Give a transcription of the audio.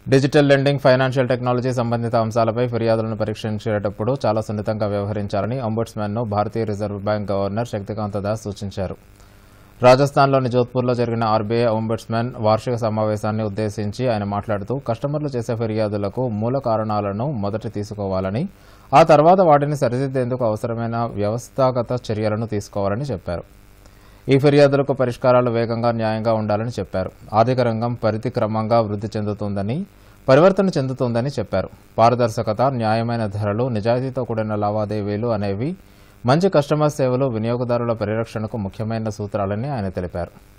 digital lending financial technology సంబంధిత అంశాలపై ఫిర్యాదులను పరీక్షించేటప్పుడు చాలా సున్నితంగా వ్యవహరించాలని అంబుడ్స్మెన్ను భారతీయ reserve bank governor Shaktikanta Das సూచించారు రాజస్థాన్లోని జోధ్పూర్లో జరిగిన ఆర్బీఐ అంబుడ్స్మెన్ వార్షిక సమావేశాన్ని ఉద్దేశించి ఆయన మాట్లాడుతూ కస్టమర్లు చేసే ఫిర్యాదులకు మూల కారణాలను మొదట తీసుకోవాలని ఆ తర్వాత వాటిని సరిదిద్దేందుకు అవసరమైన వ్యవస్థాగత చర్యలను తీసుకోవాలని చెప్పారు ఈ ఫిర్యాదులకు పరిష్కారాలు వేగంగా న్యాయంగా ఉండాలని చెప్పారు ఆర్థిక రంగం పరిధి క్రమంగా వృద్ధి చెందుతుందని పరివర్తన చెందుతుందని చెప్పారు పారదర్శకత న్యాయమైన ధరలు నిజాయితీతో కూడిన లావాదేవీలు అనేవి మంచి కస్టమర్ సేవలు వినియోగదారుల పరిరక్షణకు ముఖ్యమైన సూత్రాలని ఆయన తెలిపారు